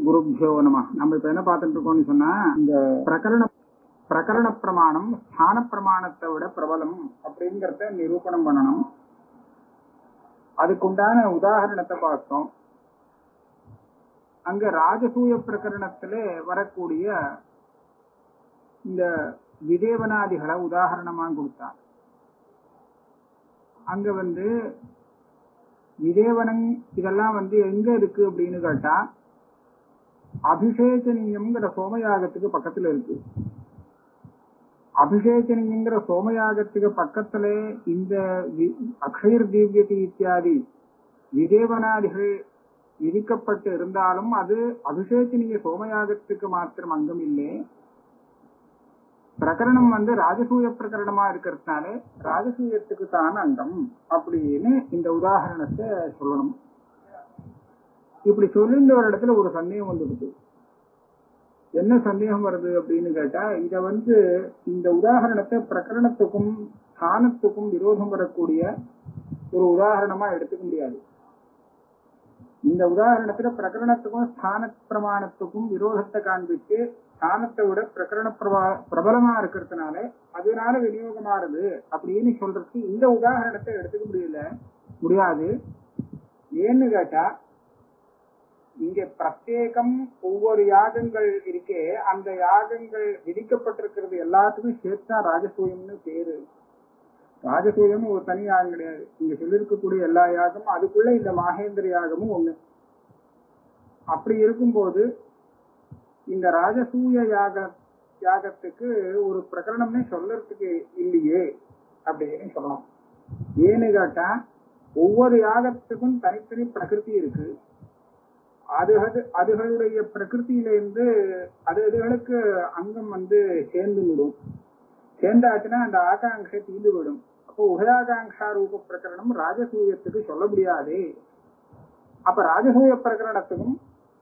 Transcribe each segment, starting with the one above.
குருபியோ நம நம்ம இப்ப என்ன பார்த்துட்டு இருக்கோம்னு சொன்னா இந்த பிரகரண பிரகரண பிரமாணம் ஸ்தான பிரமாணத்தை விட பிரபலம் அப்படிங்கறத நிரூபணம் பண்ணணும் அதுக்குண்டான உதாரணத்தை பார்த்தோம் அங்க ராஜசூய பிரகரணத்துல வரக்கூடிய இந்த விதேவனாதிகளை உதாரணமா கொடுத்தார் அங்க வந்து விதேவனம் இதெல்லாம் வந்து எங்க இருக்கு அப்படின்னு கேட்டா அபிஷேகனீயம்ங்கிற சோமயாகத்துக்கு பக்கத்துல இருக்கு அபிஷேகனீயங்கிற சோமயாகத்துக்கு பக்கத்துல இந்த வி- அக்ஷயர் தீவ்யதி இத்தியாதி விதேவனாதிகள் விதிக்கப்பட்டு இருந்தாலும் அது அபிஷேகனீய சோமயாகத்துக்கு மாத்திரம் அங்கம் இல்லை பிரகரணம் வந்து ராஜசூய பிரகரணமா இருக்கிறதுனால ராஜசூயத்துக்கு தான் அங்கம் அப்படின்னு இந்த உதாரணத்தை சொல்லணும் இப்படி சொல்லிந்த ஒரு இடத்துல ஒரு சந்தேகம் வந்துடுது என்ன சந்தேகம் வருது அப்படின்னு கேட்டா இத வந்து இந்த உதாரணத்தை பிரகரணத்துக்கும் ஸ்தானத்துக்கும் விரோதம் வரக்கூடிய ஒரு உதாரணமா எடுத்துக்க முடியாது இந்த உதாரணத்துல பிரகரணத்துக்கும் ஸ்தான பிரமாணத்துக்கும் விரோதத்தை காண்பிச்சு ஸ்தானத்தை விட பிரகரண பிரபா பிரபலமா இருக்கிறதுனால அதனால விநியோகமாறுது அப்படின்னு சொல்றதுக்கு இந்த உதாரணத்தை எடுத்துக்க முடியல முடியாது ஏன்னு கேட்டா இங்க பிரத்யேகம் ஒவ்வொரு யாகங்கள் இருக்கே அந்த யாகங்கள் விதிக்கப்பட்டிருக்கிறது எல்லாத்துக்கும் சேர்த்தா ராஜசூயம்னு பேரு ராஜசூயம் ஒரு தனி யாகம் கிடையாது இங்க சொல்லியிருக்கக்கூடிய எல்லா யாகமும் அதுக்குள்ள இந்த மாகேந்திர யாகமும் ஒண்ணு அப்படி இருக்கும்போது இந்த ராஜசூய யாக யாகத்துக்கு ஒரு பிரகரணம்னே சொல்லறதுக்கு இல்லையே அப்படின்னு சொல்லலாம் ஏன்னு கேட்டா ஒவ்வொரு யாகத்துக்கும் தனித்தனி பிரகிருதி இருக்கு அது அது- அதுகளுடைய பிரகிருத்தியிலிருந்து அது அதுகளுக்கு அங்கம் வந்து சேர்ந்து விடும் சேர்ந்தாச்சுன்னா அந்த ஆகாங்ஷை தீர்ந்து விடும் அப்போ உபயாகாங்ஷா ரூப பிரகரணம் ராஜசூயத்துக்கு சொல்ல முடியாது அப்ப ராஜசூய பிரகரணத்துக்கும்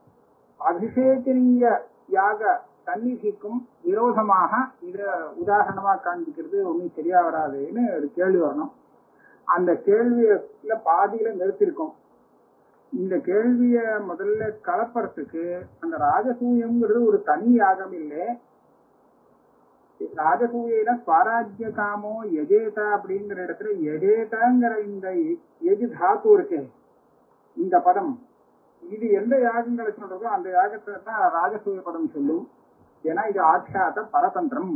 அபிஷேகனீய யாக சந்நிதிக்கும் விரோதமாக இத உதாரணமா காண்பிக்கிறது ஒண்ணும் சரியா வராதுன்னு ஒரு கேள்வி வரணும் அந்த கேள்வியில பாதியில நிறுத்திருக்கோம் இந்த கேள்விய முதல்ல கலப்பறதுக்கு அந்த ராஜசூயம்ங்கிறது ஒரு தனி யாகம் இல்லை ராஜசூயில ஸ்வராஜ்ய காமோ எஜேதா அப்படிங்கிற இடத்துல எஜேதாங்கிற இந்த எஜு தாத்து இருக்கே இந்த பதம் இது எந்த யாகங்களை சொல்றதோ அந்த யாகத்தை தான் ராஜசூய பதம் சொல்லும் ஏன்னா இது ஆட்சாத பரதந்திரம்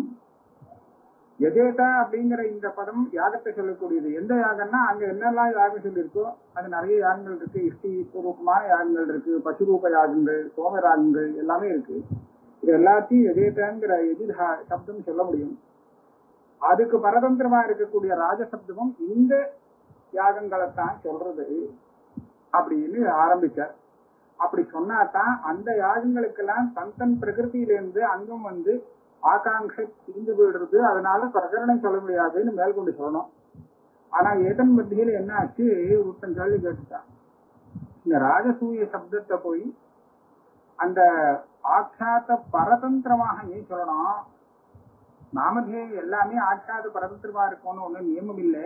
எஜேதா அப்படிங்கிற இந்த பதம் யாகத்தை சொல்லக்கூடியது எந்த யாகம்னா அங்க என்னெல்லாம் யாகம் சொல்லியிருக்கோ அது நிறைய யாகங்கள் இருக்கு இஷ்டி பூர்வமான யாகங்கள் இருக்கு பசுரூப யாகங்கள் சோம யாகங்கள் எல்லாமே இருக்கு இது எல்லாத்தையும் எஜேதாங்கிற எதிர்ஹா சப்தம் சொல்ல முடியும் அதுக்கு பரதந்திரமா இருக்கக்கூடிய ராஜசப்தமும் இந்த யாகங்களைத்தான் சொல்றது அப்படின்னு ஆரம்பிச்சார் அப்படி சொன்னாதான் அந்த யாகங்களுக்கெல்லாம் தன் தன் பிரகிருதியிலிருந்து அங்கம் வந்து ஆகாங்ஷை தீர்ந்து போயிடுறது அதனால பிரகரணம் சொல்ல முடியாதுன்னு மேற்கொண்டு சொல்லணும் ஆனா ஏதன் மத்தியில என்ன ஆச்சு ஒருத்தன் கேள்வி கேட்டுட்டான் இந்த ராஜசூய சப்தத்தை போய் அந்த ஆட்சாத்த பரதந்திரமாக ஏன் சொல்லணும் நாமதே எல்லாமே ஆட்சாத பரதந்திரமா இருக்கும்னு ஒண்ணும் நியமம் இல்லை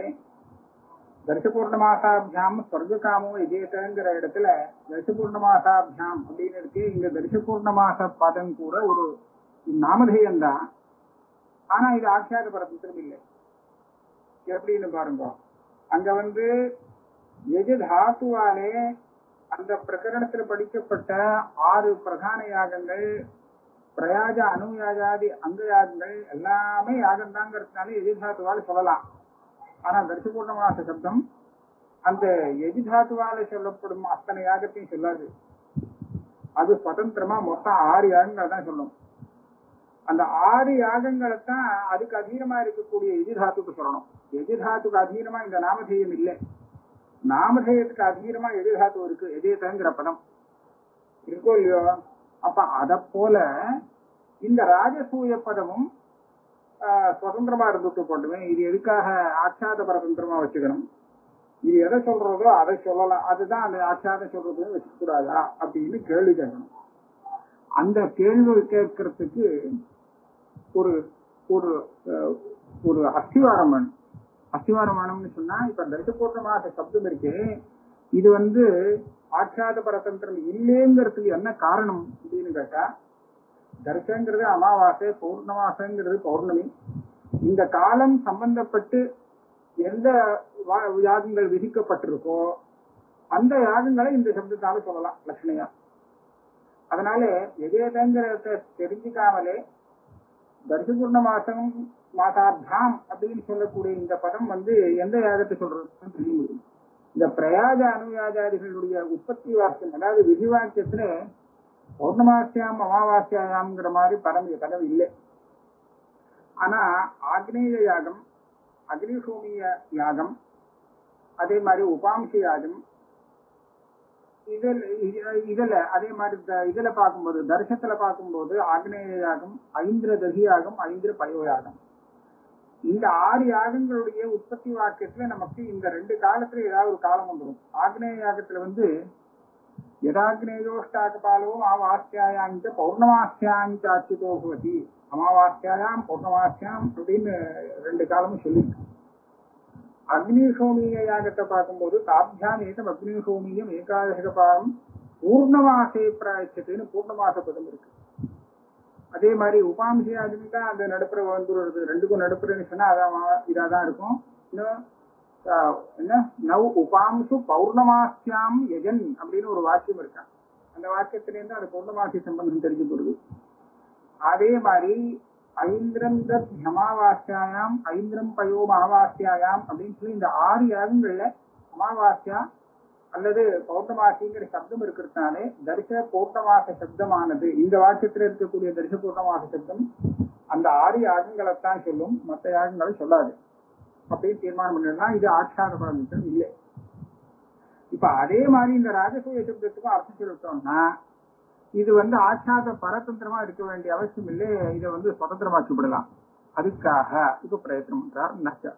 தரிசபூர்ணமாசாபியாம் ஸ்வர்காமோ இதேதங்கிற இடத்துல தரிசபூர்ணமாசாபியாம் அப்படின்னு இருக்கு இங்க தரிசபூர்ணமாச பதம் கூட ஒரு நாமதேயம் தான் ஆனா இது ஆட்சியாக பரதந்திரம் இல்லை எப்படின்னு பாருங்க அங்க வந்து எது தாத்துவாலே அந்த பிரகரணத்துல படிக்கப்பட்ட ஆறு பிரதான யாகங்கள் பிரயாஜ அணுயாஜாதி அங்க யாகங்கள் எல்லாமே யாகம் தாங்கிறதுனால எதிர்தாத்துவால சொல்லலாம் ஆனா தரிசபூர்ணமாச சப்தம் அந்த எதிர்தாத்துவால சொல்லப்படும் அத்தனை யாகத்தையும் சொல்லாது அது சுதந்திரமா மொத்தம் ஆறு யாகங்கள் தான் சொல்லும் அந்த ஆறு யாகங்களை தான் அதுக்கு அதீனமா இருக்கக்கூடிய எதிர்தாத்துக்கு சொல்லணும் எதிர்தாத்துக்கு அதீனமா இந்த நாமதேயம் இல்லை நாமதேயத்துக்கு அதீனமா எதிர்தாத்து இருக்கு எதிர்தாங்கிற பதம் இருக்கோ இல்லையோ அப்ப அத போல இந்த ராஜசூய பதமும் ஆஹ், சுதந்திரமா இருந்துட்டு போட்டுமே இது எதுக்காக ஆட்சாத பரதந்திரமா வச்சுக்கணும் இது எதை சொல்றதோ அதை சொல்லலாம் அதுதான் அந்த ஆட்சாத சொல்றதுன்னு வச்சுக்க கூடாதா அப்படின்னு கேள்வி கேட்கணும் அந்த கேள்வி கேட்கறதுக்கு ஒரு ஒரு அஹ், ஒரு அஸ்திவாரம் வேணும் அஸ்திவாரம் வேணும்னு சொன்னா இப்ப தரிசபூர்ணமாக சப்தம் இருக்கு இது வந்து ஆட்சாத பரதந்திரம் இல்லைங்கிறதுக்கு என்ன காரணம் அப்படின்னு கேட்டா தர்சங்கிறது அமாவாசை பௌர்ணமாசைங்கிறது பௌர்ணமி இந்த காலம் சம்பந்தப்பட்டு எந்த வா- யாகங்கள் விதிக்கப்பட்டிருக்கோ அந்த யாகங்களை இந்த சப்தத்தால சொல்லலாம் லட்சணையா அதனால எதேதங்கிறத தெரிஞ்சுக்காமலே தர்சபூர்ண மாசம் மாசாபியாம் அப்படின்னு சொல்லக்கூடிய இந்த பதம் வந்து எந்த யாகத்தை சொல்றதுன்னு தெரிய முடியும் இந்த பிரயாஜ அனுயாஜாதிகளுடைய உற்பத்தி வாக்கியம் அதாவது விதி வாக்கியத்துல பௌர்ணமாசியாம் அமாவாசியாயாம்ங்கிற மாதிரி பதம் பதம் இல்லை ஆனா ஆக்னேய யாகம் அக்னிசோமிய யாகம் அதே மாதிரி உபாம்ச யாகம் இதில் இ- இதுல அதே மாதிரி த- இதுல பார்க்கும்போது தர்சத்துல பார்க்கும்போது ஆக்னேய யாகம் ஐந்திர தகி யாகம் ஐந்திர பயோ யாகம் இந்த ஆறு யாகங்களுடைய உற்பத்தி வாக்கியத்துல நமக்கு இந்த ரெண்டு காலத்துல ஏதாவது ஒரு காலம் வந்துடும் ஆக்னேய யாகத்துல வந்து யதாக்னேயோஷ்டாகபாலோ அமாவாஸ்யாயாங்க பௌர்ணமாஸ்யாங்க அச்சுதோ பவதி அமாவாஸ்யாயாம் பௌர்ணமாஸ்யாம் அப்படின்னு ரெண்டு காலமும் சொல்லியிருக்கு அக்னிசோமிய யாகத்தை பார்க்கும்போது தாபியாம் ஏகம் அக்னிசோமியம் ஏகாதசக பாரம் பூர்ணமாசே பிராய்ச்சத்துன்னு பூர்ணமாச பதம் இருக்கு அதே மாதிரி உபாம்சி யாகமிக்கா அந்த நடுப்புற வந்துடுறது ரெண்டுக்கும் நடுப்புறன்னு சொன்னா அதான் இதாதான் இருக்கும் இன்னும் ஆஹ், என்ன நவ் உபாம்சு பௌர்ணமாசியாம் யஜன் அப்படின்னு ஒரு வாக்கியம் இருக்கா அந்த வாக்கியத்திலேருந்து அது பௌர்ணமாசி சம்பந்தம் தெரிஞ்சு போடுது அதே மாதிரி ஐந்திரம் தத் அமாவாஸ்யாயாம் ஐந்திரம் பயோம் அமாவாஸ்யாயாம் அப்படின்னு சொல்லி இந்த ஆறு யாகங்கள்ல அமாவாஸ்யா அல்லது பௌர்ணமாசிங்கிற சப்தம் இருக்கிறதுனாலே தரிச பௌர்ணமாச சப்தமானது இந்த வாக்கியத்துல இருக்கக்கூடிய தரிச பௌர்ணமாச சப்தம் அந்த ஆறு யாகங்களைத்தான் சொல்லும் மற்ற யாகங்களை சொல்லாது அப்படின்னு தீர்மானம் பண்ணிடலாம் இது ஆட்சாத பரமித்தம் இல்லை இப்ப அதே மாதிரி இந்த ராஜசூய சப்தத்துக்கும் அர்த்தம் சொல்லிட்டோம்னா இது வந்து ஆட்சாத பரதந்திரமா இருக்க வேண்டிய அவசியம் இல்லை இதை வந்து சுதந்திரமாக்கி விடலாம் அதுக்காக இப்ப பிரயத்தனம் பண்றார் நச்ச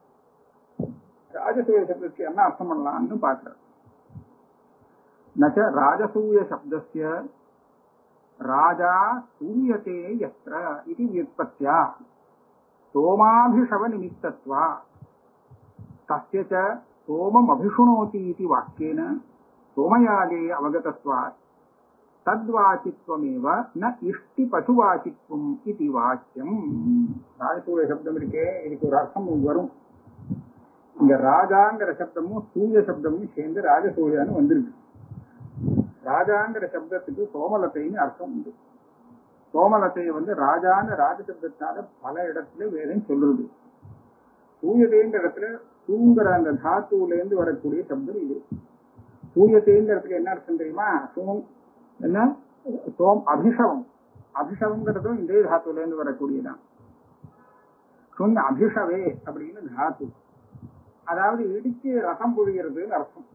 ராஜசூய சப்தத்துக்கு என்ன அர்த்தம் பண்ணலாம்னு பாக்குறார் நச்ச ராஜசூய சப்தஸ்ய ராஜா சூயते यत्र इति व्युत्पत्त्या सोमाभिषवनिमित्तत्वा तस्य च सोममभिषुणोति इति वाक्येन सोमयागे अवगतत्वात् தத்வாச்சித்வமேவ ந இஷ்டி பசுவாச்சித்வம் இது வாக்கியம் ராஜசூய சப்தம் இருக்கே இதுக்கு ஒரு அர்த்தம் வரும் இங்க ராஜாங்கிற சப்தமும் சூரிய சப்தமும் சேர்ந்து ராஜசூயான்னு வந்திருக்கு ராஜாங்கிற சப்தத்துக்கு சோமலத்தைன்னு அர்த்தம் உண்டு சோமலத்தை வந்து ராஜாங்கிற ராஜ சப்தத்தால பல இடத்துல வேதம் சொல்லுது சூயதேங்கிற இடத்துல சூங்கிற அந்த தாத்துவுல இருந்து வரக்கூடிய சப்தம் இது சூயத்தேங்கிறதுக்கு என்ன அர்த்தம் தெரியுமா சோம் என்ன சோம் அபிஷவம் அபிஷவம்ங்கிறதும் இதே தாத்துல இருந்து வரக்கூடியதான் சுன் அபிஷவே அப்படின்னு தாத்து அதாவது இடிச்சு ரசம் புழிகிறதுன்னு அர்த்தம்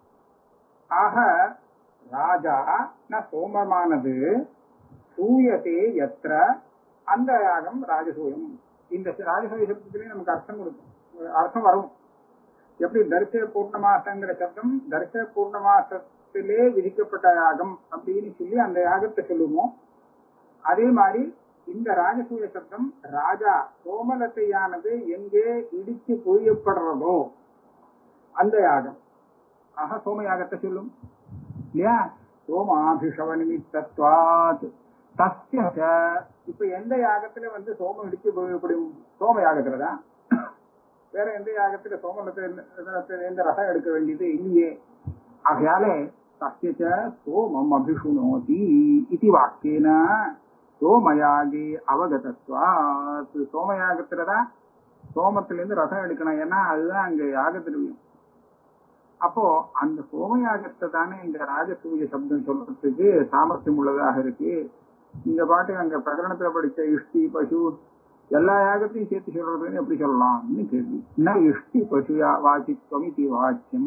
ஆக ராஜா ந சோமமானது சூயத்தே எத்திர அந்த யாகம் ராஜசூயம் இந்த ராஜசூய சப்தத்திலே நமக்கு அர்த்தம் கொடுக்கும் அர்த்தம் வரும் எப்படி தரிச பூர்ணமாசங்கிற சப்தம் தரிச பூர்ணமாசத்திலே விதிக்கப்பட்ட யாகம் அப்படின்னு சொல்லி அந்த யாகத்தை சொல்லுவோம் அதே மாதிரி இந்த ராஜசூய சப்தம் ராஜா சோமலத்தையானது எங்கே இடிச்சு பொழியப்படுறதோ அந்த யாகம் ஆக சோம யாகத்தை சொல்லும் இல்லையா சோமாபிஷவ நிமித்தத்வாத் தஸ்ய ச. இப்ப எந்த யாகத்துல வந்து சோமம் இடிச்சு பொழியப்படும் சோம யாகத்துலதான் வேற எந்த யாகத்துல சோமலத்தை எந்த ரசம் எடுக்க வேண்டியது இல்லையே ஆகையாலே தஸ்ய ச சோமம் அபிஷுணோதி இது வாக்கியேன சோமயாகி அவகதத்வாத் சோமயாகத்துலதான் சோமத்துல இருந்து ரசம் எடுக்கணும் ஏன்னா அதுதான் அங்க யாக திரவியம் அப்போ அந்த சோமயாகத்தை தானே இந்த ராஜசூய சப்தம் சொல்றதுக்கு சாமர்த்தியம் உள்ளதாக இருக்கு இந்த பாட்டு அங்க பிரகரணத்துல படிச்ச இஷ்டி பசு எல்லா யாகத்தையும் சேர்த்து சொல்றதுன்னு எப்படி சொல்லலாம்னு கேள்வி என்ன இஷ்டி பசு வாச்சித்வம் இது வாக்கியம்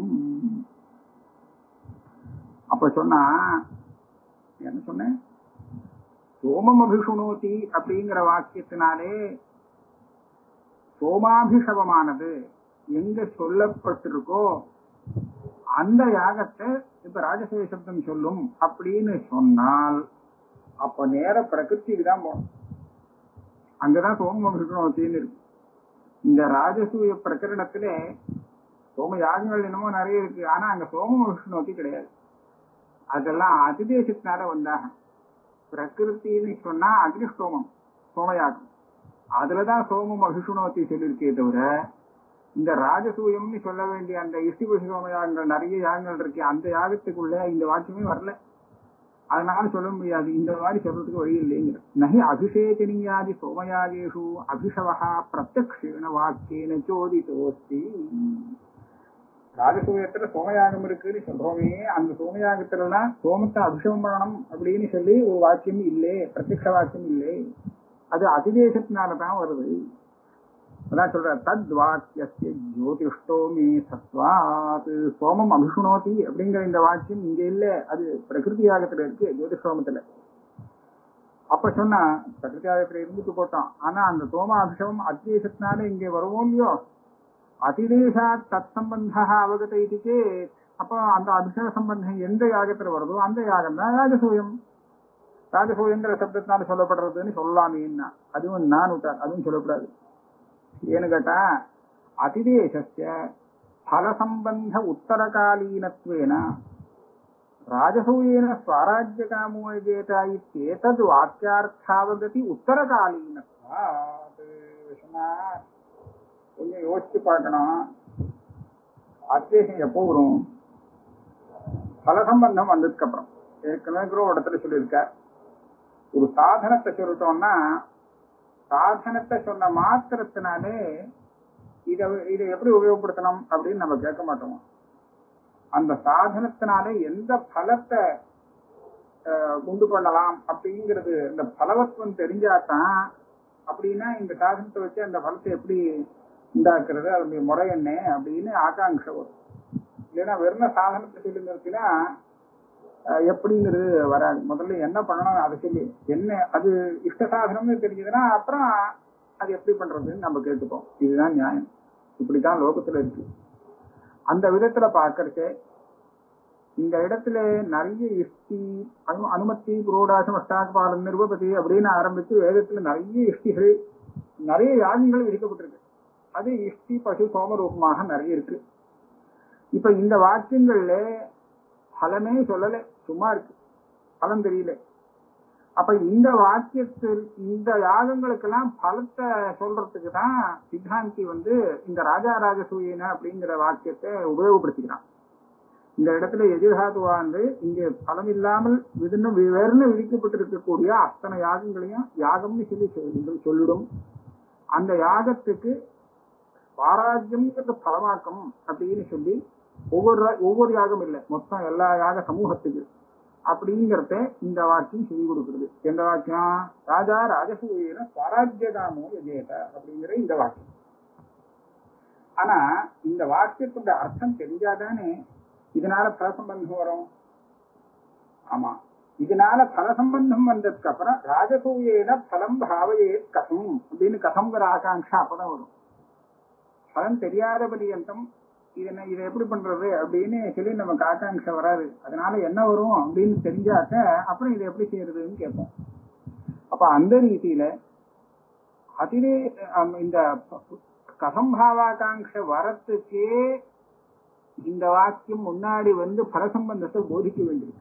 அப்ப சொன்னா என்ன சொன்னேன் சோமம் அபிஷுணோதி அப்படிங்கிற வாக்கியத்தினாலே சோமாபிஷவமானது எங்க சொல்லப்பட்டிருக்கோ அந்த யாகத்தை இப்ப ராஜசூய சப்தம் சொல்லும் அப்படின்னு சொன்னால் அப்ப நேர பிரகிருதிக்கு தான் போகணும் அங்கதான் சோமம் அபிஷுணோத்தின்னு இருக்கு இந்த ராஜசூய பிரகரணத்துல சோம யாகங்கள் என்னமோ நிறைய இருக்கு ஆனா அங்க சோம விஷ்ணுவத்தி கிடையாது அதெல்லாம் அதிதேசத்தினால வந்தாங்க பிரகிருத்தின்னு சொன்னா அக்னிஷ்டோமம் சோமயாகம் அதுலதான் சோமம் அபிஷுணவத்தை சொல்லியிருக்கே தவிர இந்த ராஜசூயம்னு சொல்ல வேண்டிய அந்த இஷ்டிபுஷ சோம யாகங்கள் நிறைய யாகங்கள் இருக்கு அந்த யாகத்துக்குள்ள இந்த வாக்கியமே வரல அதனால சொல்ல முடியாது இந்த மாதிரி சொல்றதுக்கு வழி இல்லைங்கிற நகி அபிஷேகனியாதி சோமயாகேஷு அபிஷவா பிரத்யக்ஷேன வாக்கியன சோதிதோஸ்தி ராஜசூயத்துல சோமயாகம் இருக்குன்னு சொல்றோமே அந்த சோமயாகத்துலலாம் சோமத்தை அபிஷேகம் பண்ணணும் அப்படின்னு சொல்லி ஒரு வாக்கியம் இல்லை பிரத்யக்ஷ வாக்கியம் இல்லை அது அதிதேசத்தினாலதான் வருது அதான் சொல்ற தத் வாக்கியஸ்ய ஜோதிஷ்டோமே சத்வாத் சோமம் அபிஷுணோதி அப்படிங்கிற இந்த வாக்கியம் இங்க இல்ல அது பிரகிருதி யாகத்துல இருக்கு ஜோதிஷ்டோமத்துல அப்ப சொன்னா பிரகிருதி யாகத்துல இருந்துட்டு போட்டோம் ஆனா அந்த சோம அபிஷேகம் அதிதேசத்தினால இங்க வருவோம் இல்லையோ அதிதேசாத் தத் சம்பந்தா அவகத இதுக்கே அப்போ அந்த அபிஷேக சம்பந்தம் எந்த யாகத்துல வருதோ அந்த யாகம் தான் ராஜசூயம் ராஜசூயங்கிற சப்தத்தினால சொல்லப்படுறதுன்னு சொல்லலாமேன்னா அதுவும் நான் விட்டார் அதுவும் சொல்லக்கூடாது ஏன்னு கேட்டா அதிதேசஸ்ய ஃபலசம்பந்த உத்தரகாலீனத்வேன ராஜசூயேன ஸ்வராஜ்யகாமோ ஜேத இத்தேதது வாக்கியார்த்தாவகதி உத்தரகாலீனத்வாத் சொன்னா கொஞ்சம் யோசிச்சு பார்க்கணும் அத்தியேசம் எப்போ வரும் பலசம்பந்தம் வந்ததுக்கு அப்புறம் ஏற்கனவே கூட ஒரு இடத்துல சொல்லியிருக்கார் ஒரு சாதனத்தை சொல்லிட்டோம்னா சாதனத்தை சொன்ன மாத்திரத்தினாலே இத இதை எப்படி உபயோகப்படுத்தணும் அப்படின்னு நம்ம கேட்க மாட்டோம் அந்த சாதனத்தினாலே எந்த பலத்தை அஹ், உண்டு பண்ணலாம் அப்படிங்கிறது இந்த பலவத்துவம் தெரிஞ்சாதான் அப்படின்னா இந்த சாதனத்தை வச்சு அந்த பலத்தை எப்படி உண்டாக்குறது அதனுடைய முறை என்ன அப்படின்னு ஆகாங்ஷை வரும் இல்லைன்னா வெறும் சாதனத்தை சொல்லி நிறுத்தினா அஹ், எப்படிங்கிறது வராது முதல்ல என்ன பண்ணணும் அதை சொல்லி என்ன அது இஷ்ட சாதனம்னு தெரிஞ்சதுன்னா அப்புறம் அது எப்படி பண்றதுன்னு நம்ம கேட்டுப்போம் இதுதான் நியாயம் இப்படிதான் லோகத்துல இருக்கு அந்த விதத்துல பார்க்கறச்சே இந்த இடத்துல நிறைய யுக்தி அனு அனுமதி புரோடாசம் அஷ்டாகபாலம் நிருபபதி அப்படின்னு ஆரம்பிச்சு வேதத்துல நிறைய யுக்திகள் நிறைய யாகங்கள் விதிக்கப்பட்டிருக்கு அது யுக்தி பசு சோம ரூபமாக நிறைய இருக்கு இப்ப இந்த வாக்கியங்கள்ல பலமே சொல்லல சும்மா இருக்கு பலன் தெரியல அப்ப இந்த வாக்கியத்தில் இந்த யாகங்களுக்கெல்லாம் பலத்தை சொல்றதுக்கு தான் சித்தாந்தி வந்து இந்த ராஜா ராஜசூயன அப்படிங்கிற வாக்கியத்தை உபயோகப்படுத்திக்கிறான் இந்த இடத்துல எதிர்காத்துவாண்டு இங்கே பலம் இல்லாமல் விதினும் வேறுனு விதிக்கப்பட்டிருக்கக்கூடிய அத்தனை யாகங்களையும் யாகம்னு சொல்லி சொல்லி- சொல்லிடும் அந்த யாகத்துக்கு பாராஜ்யம்ங்கிறது பலமாக்கம் அப்படின்னு சொல்லி ஒவ்வொரு ரா- ஒவ்வொரு யாகம் இல்லை மொத்தம் எல்லா யாக சமூகத்துக்கு அப்படிங்கறத இந்த வாக்கியம் சொல்லி கொடுக்கிறது எந்த வாக்கியம் ராஜா ராஜசூயன ஸ்வராஜ்யகாமோ எஜேத அப்படிங்கிற இந்த வாக்கியம் ஆனா இந்த வாக்கியத்தோட அர்த்தம் தெரிஞ்சாதானே இதனால பலசம்பந்தம் வரும் ஆமா இதனால பலசம்பந்தம் வந்ததுக்கு அப்புறம் ராஜசூயேன பலம் பாவையே கதம் அப்படின்னு கதம்ங்கிற ஆகாங்ஷா அப்பதான் வரும் பலன் தெரியாத பரியந்தம் இது என்ன இதை எப்படி பண்றது அப்படின்னு சொல்லி நமக்கு ஆகாங்ஷை வராது அதனால என்ன வரும் அப்படின்னு தெரிஞ்சாக்க அப்புறம் இதை எப்படி செய்யறதுன்னு கேட்போம் அப்ப அந்த ரீதியில அதிலே அம், இந்த கசம்பாவாகாங்ஷ வரத்துக்கே இந்த வாக்கியம் முன்னாடி வந்து பலசம்பந்தத்தை போதிக்க வேண்டியது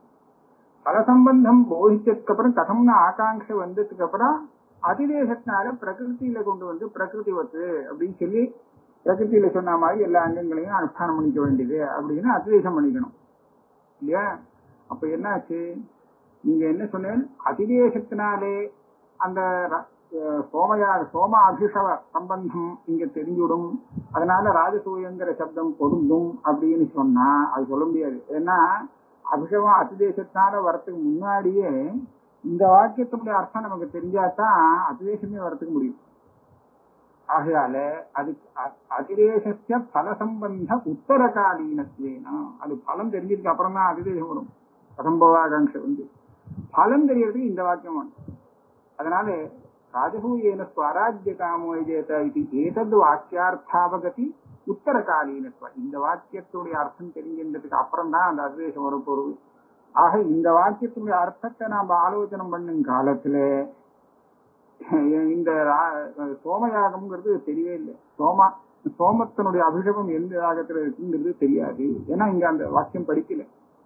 பலசம்பந்தம் போதிச்சதுக்கு அப்புறம் கதம்னு ஆகாங்ஷை வந்ததுக்கு அப்புறம் அதிதேசத்தினால பிரகிருதியில கொண்டு வந்து பிரகிருதி வத்து அப்படின்னு சொல்லி பிரகிருதியில சொன்ன மாதிரி எல்லா அங்கங்களையும் அனுஷ்டானம் பண்ணிக்க வேண்டியது அப்படின்னு அதிதேசம் பண்ணிக்கணும் இல்லையா அப்ப என்னாச்சு நீங்க என்ன சொன்னேன் அதிதேசத்தினாலே அந்த ர- அஹ் சோமயா சோம அபிஷவ சம்பந்தம் இங்க தெரிஞ்சுடும் அதனால ராஜசூயங்கிற சப்தம் பொருந்தும் அப்படின்னு சொன்னா அது சொல்ல முடியாது ஏன்னா அபிஷவம் அதிதேசத்தினால வரத்துக்கு முன்னாடியே இந்த வாக்கியத்தினுடைய அர்த்தம் நமக்கு தெரிஞ்சாதான் அதிதேசமே வரத்துக்கு முடியும் ஆகையால அது அ- அதிதேசஸ்ய பலசம்பந்த உத்தரகாலீனத்வேனா அது பலம் தெரிஞ்சதுக்கு அப்புறம் தான் அதிதேசம் வரும் அசம்பவாகாங்ஷை வந்து பலம் தெரியறதுக்கு இந்த வாக்கியம் வேணும் அதனால ராஜசூயேன ஸ்வராஜ்ய காமோஜேத இது ஏதது வாக்கியார்த்தாவகதி உத்தரகாலீனத்துவ இந்த வாக்கியத்துடைய அர்த்தம் தெரிஞ்சின்றதுக்கு அப்புறம் தான் அந்த அதிதேசம் வரப்போறது ஆக இந்த வாக்கியத்துடைய அர்த்தத்தை நாம ஆலோசனை பண்ணும் காலத்துல இந்த ரா- சோமயாகம்ங்கிறது தெரியவே இல்லை சோமா சோமத்தினுடைய அபிஷேகம் எந்த யாகத்துல இருக்குங்கிறது தெரியாது ஏன்னா இங்க அந்த வாக்கியம் படிக்கல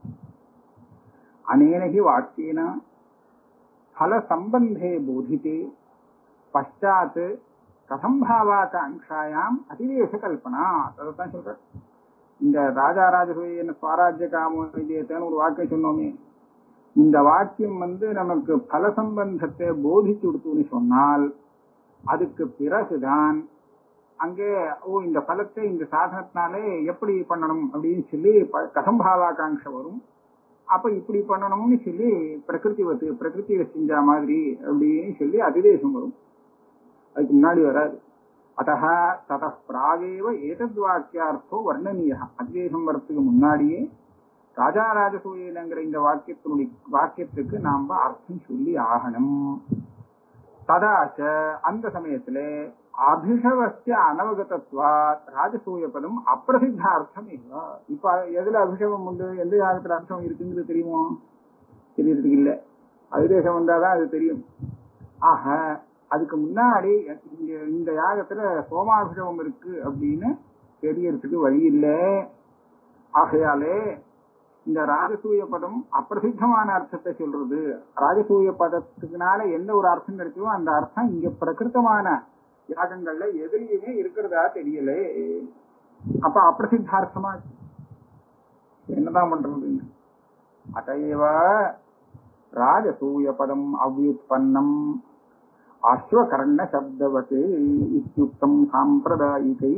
அனேனகி வாக்கியன பல சம்பந்தே போதித்தே பஷாத் கதம் பாவாகாங்காயாம் அதிவேச கல்பனா அதைத்தான் சொல்ற இந்த ராஜா ராஜசூயன் சுவாராஜ்ய காம விஜயத்தன்னு ஒரு வாக்கியம் சொன்னோமே இந்த வாக்கியம் வந்து நமக்கு பல சம்பந்தத்தை போதிச்சு கொடுத்துன்னு சொன்னால் அதுக்கு பிறகுதான் அங்கே ஓ இந்த பலத்தை இந்த சாதனத்தினாலே எப்படி பண்ணணும் அப்படின்னு சொல்லி ப- கதம்பாவாகாங்ஷ வரும் அப்ப இப்படி பண்ணணும்னு சொல்லி பிரகிருதி வத்து பிரகிருதி செஞ்ச மாதிரி அப்படின்னு சொல்லி அதிதேசம் வரும் அதுக்கு முன்னாடி வராது அத்தः தத பிராகேவ ஏதத் வாக்கியார்த்தோ வர்ணனீய அதிதேசம் வரத்துக்கு முன்னாடியே ராஜா ராஜசூயனங்கிற இந்த வாக்கியத்தினுடைய வாக்கியத்துக்கு நாம அர்த்தம் சொல்லி ஆகணும் ததாச்ச அந்த சமயத்துல அபிஷவஸ்ய அனவகதத்வா ராஜசூய பதம் அப்பிரசித்தார்த்தம் இல்ல இப்ப எதுல அபிஷேகம் உண்டு எந்த யாகத்துல அர்த்தம் இருக்குங்கிறது தெரியுமோ தெரியறதுக்கு இல்ல அதிதேசம் வந்தாதான் அது தெரியும் ஆக அதுக்கு முன்னாடி இங்க இந்த யாகத்துல சோமாபிஷேகம் இருக்கு அப்படின்னு தெரியறதுக்கு வழி இல்லை ஆகையாலே இந்த ராஜசூய பதம் அப்பிரசித்தமான அர்த்தத்தை சொல்றது ராஜசூய பதத்துக்குனால எந்த ஒரு அர்த்தம் கிடைச்சோ அந்த அர்த்தம் இங்க பிரகிருத்தமான யாகங்கள்ல எதுலயுமே இருக்கிறதா தெரியல அப்ப அப்பிரசித்தார்த்தமா இருக்கு. என்னதான் பண்றது அதைவ ராஜசூய பதம் அவ்யுத்பன்னம் அஸ்வகர்ண சப்தவத் இத்தியுக்தம் சாம்பிரதாயிகை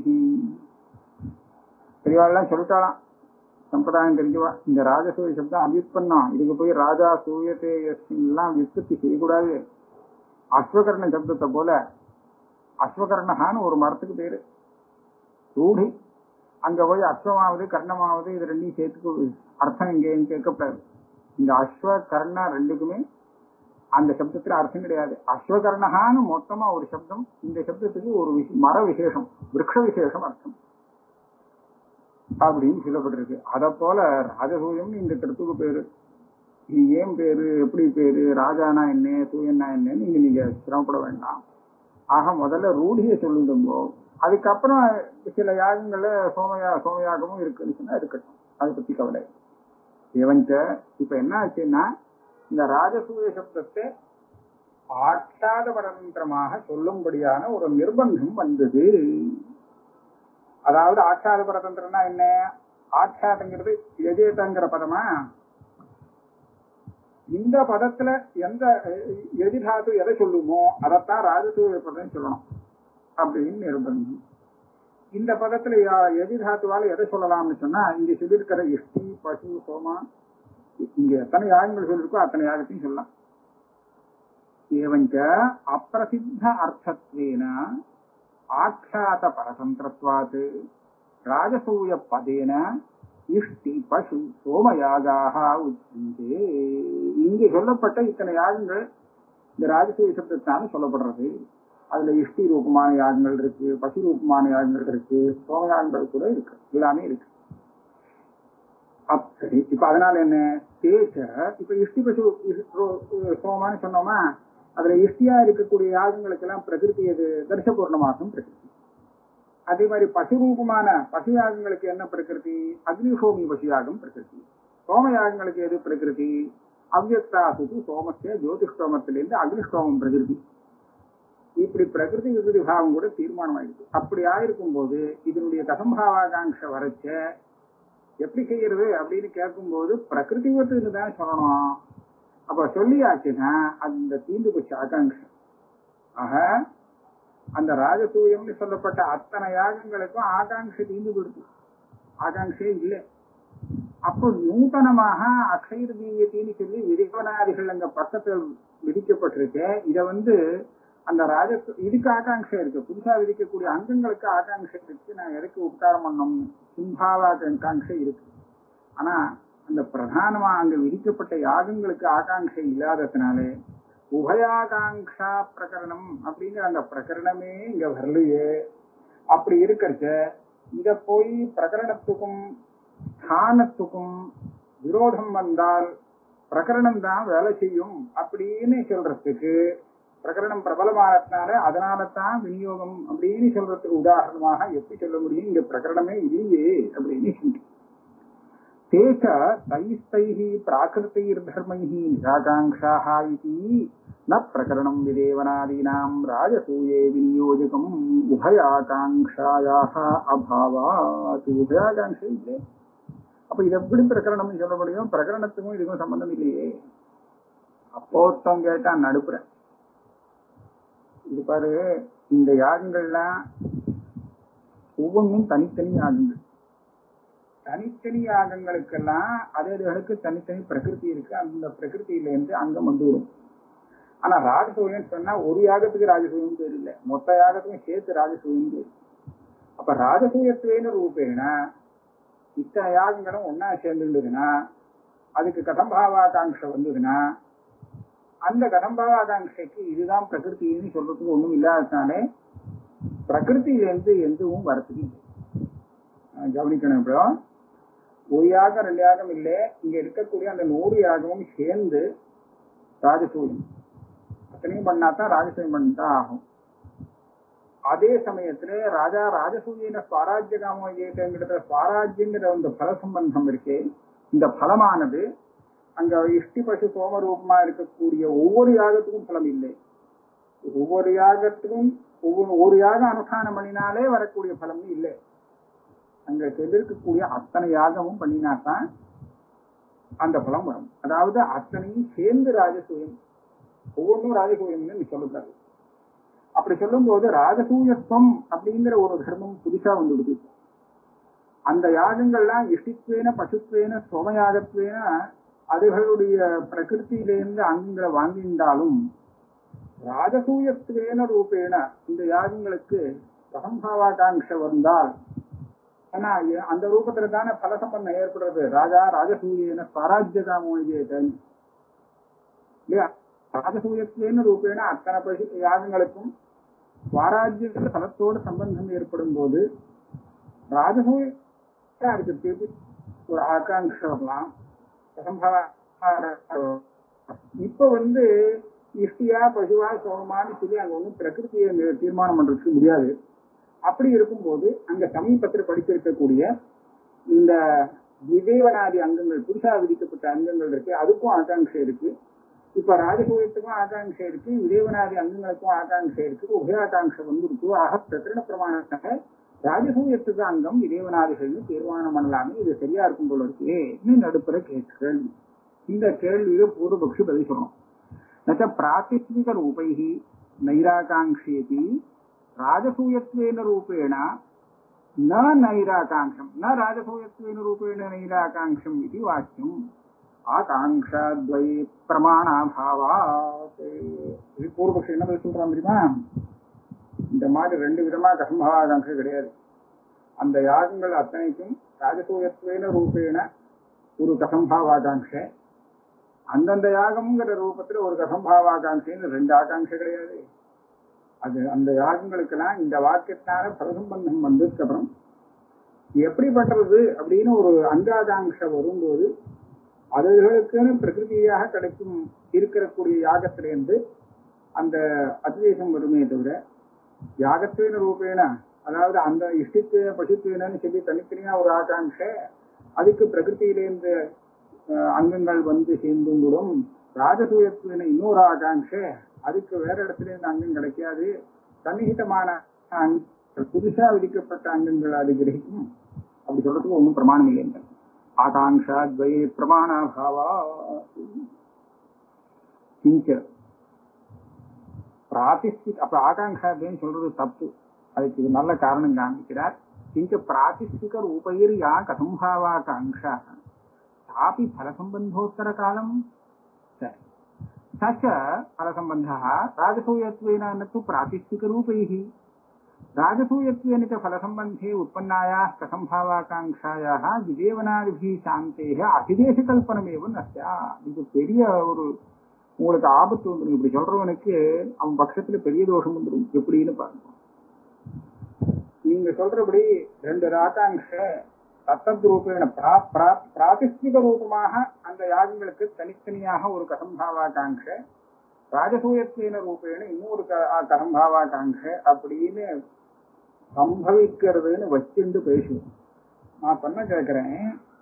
பெரியவாள்லாம் சொல்லிட்டாலாம் சம்பிரதாயம் தெரிஞ்சுவா இந்த ராஜசூய சப்தம் அபியுத்பன்னம் இதுக்கு போய் ராஜா சூயத்தே எல்லாம் விற்பத்தி செய்யக்கூடாது அஸ்வகர்ண சப்தத்தை போல அஸ்வகர்ணகான்னு ஒரு மரத்துக்கு பேரு ரூடி அங்க போய் அஸ்வமாவது கர்ணமாவது இது ரெண்டையும் சேர்த்துக்கு அர்த்தம் இங்க இங்க கேட்கக்கூடாது இந்த அஸ்வ கர்ணா ரெண்டுக்குமே அந்த சப்தத்துல அர்த்தம் கிடையாது அஸ்வகர்ணகான்னு மொத்தமா ஒரு சப்தம் இந்த சப்தத்துக்கு ஒரு விஷ- மர விசேஷம் விருட்ச விசேஷம் அர்த்தம் அப்படின்னு சொல்லப்பட்டிருக்கு அத போல ராஜசூயம் இந்த கருத்துக்கு பேரு இது ஏன் பேரு எப்படி பேரு ராஜானா என்ன சூயனா என்னன்னு நீங்க நீங்க சிரமப்பட வேண்டாம் ஆக முதல்ல ரூಢியை சொல்லுங்கோ அதுக்கப்புறம் சில யாகங்கள்ல சோமயா சோமயாகமும் இருக்குன்னு சொன்னா இருக்கட்டும் அதை பத்தி கவலை இவன்ட்ட இப்ப என்ன ஆச்சுன்னா இந்த ராஜசூய சப்தத்தை ஆட்சாத பரதந்திரமாக சொல்லும்படியான ஒரு நிர்பந்தம் வந்தது அதாவது ஆட்சாத பரதந்திரம்னா என்ன ஆட்சாதங்கிறது எஜேதங்கிற பதமா இந்த பதத்துல எந்த அஹ், எதிர்தாத்து எதை சொல்லுமோ அதைத்தான் ராஜசூய பதம் சொல்லணும் அப்படின்னு நிர்பந்தம் இந்த பதத்துல யா- எதிர்தாத்துவால எதை சொல்லலாம்னு சொன்னா இங்க சொல்லியிருக்கிற இஷ்டி பசு சோமா இங்க எத்தனை யாகங்கள் சொல்லிருக்கோ அத்தனை யாகத்தையும் சொல்லலாம் ஏவஞ்ச அப்பிரசித்த அர்த்தத்வேன ஆख्यात பரதந்திரத்வாத் ராஜசூய பதேன இஷ்டி பசு சோமயாகாக உச்சந்தே இங்கே சொல்லப்பட்ட இத்தனை யாகங்கள் இந்த ராஜசூய சப்தத்தான சொல்லப்படுறது அதுல இஷ்டி ரூபமான யாகங்கள் இருக்கு பசு ரூபமான யாகங்கள் இருக்கு சோமயாகங்கள் கூட இருக்கு எல்லாமே இருக்கு அப் சரி இப்ப அதனால என்ன தேச்ச இப்ப இஷ்டி பசு இஸ்- ரோ- சோமான்னு சொன்னோமா அதுல இஷ்டியா இருக்கக்கூடிய யாகங்களுக்கு எல்லாம் பிரகிருதி எது தர்ஷ பூர்ணமாகும் பிரகிருதி அதே மாதிரி பசு ரூபமான பசு யாகங்களுக்கு என்ன பிரகிருதி அக்னிஹோமி பசு யாகம் பிரகிருதி சோம யாகங்களுக்கு எது பிரகிருதி அவ்யக்தாசுது சோமஸ்ய ஜோதிஷ்டோமத்திலிருந்து அக்னிஷ்டோமம் பிரகிருதி இப்படி பிரகிருதி விகிருதி பாவம் கூட தீர்மானம் ஆயிடுச்சு அப்படி ஆயிருக்கும் போது இதனுடைய தசம்பாவாகாங்ஷ வரைச்ச எப்படி செய்யறது அப்படின்னு கேட்கும்போது பிரகிருதிவத்துன்னு தான் சொல்லணும் அப்ப சொல்லியாச்சுன்னா அந்த தீண்டு போச்சு ஆகாங்ஷை ஆக அந்த ராஜசூயம்னு சொல்லப்பட்ட அத்தனை யாகங்களுக்கும் ஆகாங்ஷை தீண்டு கொடுத்து ஆகாங்ஷே இல்லை அப்போ நூதனமாக அக்ஷயர் தீயத்தின்னு சொல்லி விதிவனாதிகள் அங்க பக்கத்தில் விதிக்கப்பட்டிருக்கு இத வந்து அந்த ராஜ இதுக்கு ஆகாங்ஷை இருக்கு புதுசா விதிக்கக்கூடிய அங்கங்களுக்கு ஆகாங்ஷை இருக்கு நான் எதுக்கு உபகாரம் பண்ணணும் சிம்பாவா ஆகாங்ஷை இருக்கு ஆனா அந்த பிரதானமா அங்க விதிக்கப்பட்ட யாகங்களுக்கு ஆகாங்ஷை இல்லாததுனாலே உபயாகாங்ஷா பிரகரணம் அப்படிங்கிற அந்த பிரகரணமே இங்க வரலையே அப்படி இருக்கிறச்ச இத போய் பிரகரணத்துக்கும் ஸ்தானத்துக்கும் விரோதம் வந்தால் பிரகரணம் தான் வேலை செய்யும் அப்படின்னு சொல்றதுக்கு பிரகரணம் பிரபலமானதுனால அதனால தான் விநியோகம் அப்படின்னு சொல்றதுக்கு உதாரணமாக எப்படி சொல்ல முடியும் இங்க பிரகரணமே இல்லையே அப்படின்னு சொல்லி தேச தைஸ்தைः प्राकृतैर्धर्मैः निराकाङ्क्षाः इति न प्रकरणम् विदेवनादीनाम् राजसूये विनियोजकम् उभयाकाङ्क्षायाः अभावात् உபயாகாங்ஷை இல்லை அப்ப இது எப்படி பிரகரணம்னு சொல்ல முடியும் பிரகரணத்துக்கும் இதுக்கும் சம்பந்தம் இல்லையே அப்போத்தம் கேட்டா நடுப்புறேன் இது பாரு இந்த யாகங்கள்லாம் ஒவ்வொன்றும் தனித்தனி யாகங்கள் தனித்தனி யாகங்களுக்கெல்லாம் அது அதுகளுக்கு தனித்தனி பிரகிருதி இருக்கு அந்த பிரகிருதியில இருந்து அங்கம் வந்து வரும் ஆனா ராஜசூயம் சொன்னா ஒரு யாகத்துக்கு ராஜசூயம் பேர் இல்ல மொத்த யாகத்துக்கும் சேர்த்து ராஜசூயம் பேர் அப்ப ராஜசூயத்துவேன ரூபேன இத்தனை யாகங்களும் ஒன்னா சேர்ந்துருந்ததுன்னா அதுக்கு கடம்பாவாகாங்ஷ வந்ததுன்னா அந்த கடம்பாவாகாங்ஷைக்கு இதுதான் பிரகிருத்தின்னு சொல்றதுக்கு ஒண்ணும் இல்லாததுனாலே பிரகிருத்தியிலேருந்து எதுவும் வரத்துக்கு இல்லை அஹ் கவனிக்கணும் இப்போ ஒரு யாகம் ரெண்டு யாகம் இல்லை இங்க இருக்கக்கூடிய அந்த நூறு யாகமும் சேர்ந்து ராஜசூயம் அத்தனையும் பண்ணாதான் ராஜசூயம் பண்ணிதான் ஆகும் அதே சமயத்துல ராஜா ராஜசூயின ஸ்வராஜ்ய காமோஜேட்டங்கிற ஸ்வராஜ்யங்கிற அந்த பல சம்பந்தம் இருக்கே இந்த பலமானது அங்க இஷ்டி பசு சோம ரூபமா இருக்கக்கூடிய ஒவ்வொரு யாகத்துக்கும் பலம் இல்லை ஒவ்வொரு யாகத்துக்கும் ஒவ்வொரு ஒரு யாக அனுஷ்டானம் பண்ணினாலே வரக்கூடிய பலம் இல்லை அங்க எதிர்க்கக்கூடிய அத்தனை யாகமும் பண்ணினாதான் அந்த பலம் வரும் அதாவது அத்தனையும் சேர்ந்து ராஜசூயம் ஒவ்வொன்றும் ராஜசூயம்னு நீ சொல்லக்கூடாது அப்படி சொல்லும்போது ராஜசூயத்துவம் அப்படிங்கிற ஒரு தர்மம் புதுசா வந்துடுது அந்த யாகங்கள்லாம் இஷ்டித்வேன பசுத்வேன சோமயாகத்வேன அதுகளுடைய பிரகிருத்தியிலிருந்து அங்கங்களை வாங்கியிருந்தாலும் ராஜசூயத்வேன ரூபேன இந்த யாகங்களுக்கு பிரசம்பாவாகாங்ஷ வந்தால் ஆனா இ- அந்த ரூபத்துல தானே பல சம்பந்தம் ஏற்படுறது ராஜா ராஜசூயன ஸ்வராஜ்யகாமோஜேதன் இல்லையா ராஜசூயத்வேன ரூபேன அத்தனை பசு யாகங்களுக்கும் ஸ்வராஜ்யத்துல பலத்தோடு சம்பந்தம் ஏற்படும் போது ராஜசூய அதுக்கு திருப்பி ஒரு ஆகாங்ஷ வரலாம் பிரசம்பா இப்ப வந்து இஷ்டியா பசுவா சோகமான்னு சொல்லி அங்க ஒண்ணும் பிரகிருதியை நி- தீர்மானம் பண்றதுக்கு முடியாது அப்படி இருக்கும்போது அங்க சமீபத்தில் படித்திருக்கக்கூடிய இந்த விதேவனாதி அங்கங்கள் புதுசா விதிக்கப்பட்ட அங்கங்கள் இருக்கு அதுக்கும் ஆகாங்ஷை இருக்கு இப்ப ராஜசூயத்துக்கும் ஆகாங்ஷை இருக்கு விதேவனாதி அங்கங்களுக்கும் ஆகாங்ஷை இருக்கு உபயாகாங்ஷை வந்து இருக்கு ஆக பிரகரண பிரமாணத்தாக ராஜசூயத்துக்கு அங்கம் விதேவனாதிகள்னு தீர்மானம் பண்ணலாமே இது சரியா இருக்கும் போல இருக்கே இன்னும் நடுப்புற கேள்வி இந்த கேள்வியை பூர்வபக்ஷி பதில் சொல்லணும் நச்ச பிராத்திஸ்மிக ரூபைः நைராகாங்ஷேதி ராஜசூயத்வேன ரூபேण न नैराकाङ्क्षम् न राजसूयत्वेन रूपेण नैराकाङ्क्षम् इति वाक्यम् ஆகாங்ஷாத்வய பிரமாணாபாவாத் இது பூர்வபக்ஷம் என்ன பதில் சொல்றான் தெரியுமா இந்த மாதிரி ரெண்டு விதமா கசம்பாவாகாங்ஷை கிடையாது அந்த யாகங்கள் அத்தனைக்கும் ராஜசூயத்வேன ரூபேண ஒரு கசம்பாவாகாங்ஷை அந்தந்த யாகம்ங்கிற ரூபத்துல ஒரு கசம்பாவாகாங்ஷைன்னு ரெண்டு ஆகாங்ஷை கிடையாது அது அந்த யாகங்களுக்கெல்லாம் இந்த வாக்கியத்தினால பரசம்பந்தம் வந்ததுக்கு அப்புறம் எப்படி பண்றது அப்படின்னு ஒரு அங்காகாங்ஷை வரும்போது அதுகளுக்குன்னு பிரகிருதியாக கிடைக்கும் இருக்கக்கூடிய யாகத்திலேருந்து அந்த அதிதேசம் வருமே தவிர யாகத்வேன ரூபேன அதாவது அந்த இஷ்டித்துவ பசுத்துவனு சொல்லி தனித்தனியா ஒரு ஆகாங்ஷை அதுக்கு பிரகிருதியிலேருந்து அஹ், அங்கங்கள் வந்து சேர்ந்தும் கூடும் ராஜசூயத்துவன இன்னொரு ஆகாங்ஷை அதுக்கு வேற இடத்துல இருந்து அங்கம் கிடைக்காது சன்னிகிதமான அங்க- புதுசா விதிக்கப்பட்ட அங்கங்கள் அது கிடைக்கும் அப்படி சொல்றதுக்கு ஒன்றும் பிரமாணம் இல்லைங்க ஆகாங்ஷா துவயே பிரமாணாபாவா கிஞ்ச பிராதிஸ்திக் அப்ப ஆகாங்ஷா அப்படின்னு சொல்றது தப்பு அதுக்கு இது நல்ல காரணம் காமிக்கிறார் கிஞ்ச பிராதிஸ்திக ரூபைர் யா கதம்பாவாகாங்ஷா சாபி ஃபலசம்பந்தோத்தர காலம் சரி स च फलसम्बन्धः राजसूयत्वेन न तु प्रातिष्ठिकरूपैः राजसूयत्वेन च फलसम्बन्धे उत्पन्नायाः कसम्भावाकाङ्क्षायाः विदेवनादिभिः शान्तेः அதிதேசகல்பனமேவ न स्यात् இது பெரிய ஒரு உங்களுக்கு ஆபத்து வந்துடும் இப்படி சொல்றவனுக்கு அவன் பட்சத்துல பெரிய தோஷம் வந்துடும் எப்படின்னு பாருங்க நீங்க சொல்றபடி ரெண்டு ராகாங்ஷ தத்தத் ரூபேண பிரா- பிரா- பிராதிஷ்டிக ரூபமாக அந்த யாகங்களுக்கு தனித்தனியாக ஒரு கசம்பாவாகாங்ஷ ராஜசூயத்தின ரூபேன இன்னொரு க- கரம்பாவாகாங்க அப்படின்னு சம்பவிக்கிறதுன்னு வச்சுண்டு பேசுவோம் நான் பண்ண கேட்கிறேன்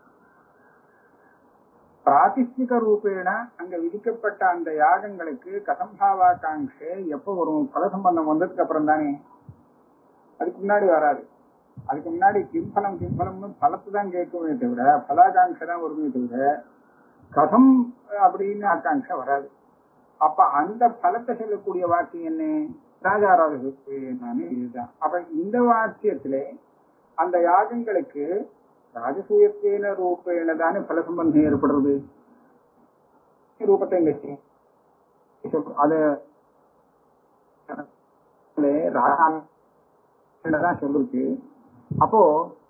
பிராதிஷ்டிக ரூபேண அங்க விதிக்கப்பட்ட அந்த யாகங்களுக்கு கதம்பாவாகாங்க எப்ப வரும் பல சம்பந்தம் வந்ததுக்கு அப்புறம் தானே அதுக்கு முன்னாடி வராது அதுக்கு முன்னாடி கிம்பலம் கிம்பலம்னு பலத்தை தான் கேட்குமே தவிர பலாகாங்க தான் வருமே தவிர கதம் அப்படின்னு ஆகாங்க வராது அப்ப அந்த பலத்தை சொல்லக்கூடிய வாக்கியம் என்ன ராஜாராஜனான இதுதான் அப்ப இந்த வாக்கியத்திலே அந்த யாகங்களுக்கு ராஜசூயத்தேன ரூபேன தானே பல சம்பந்தம் ஏற்படுறது ரூபத்தை இங்க அது ராஜா தான் சொல்லிருக்கு அப்போ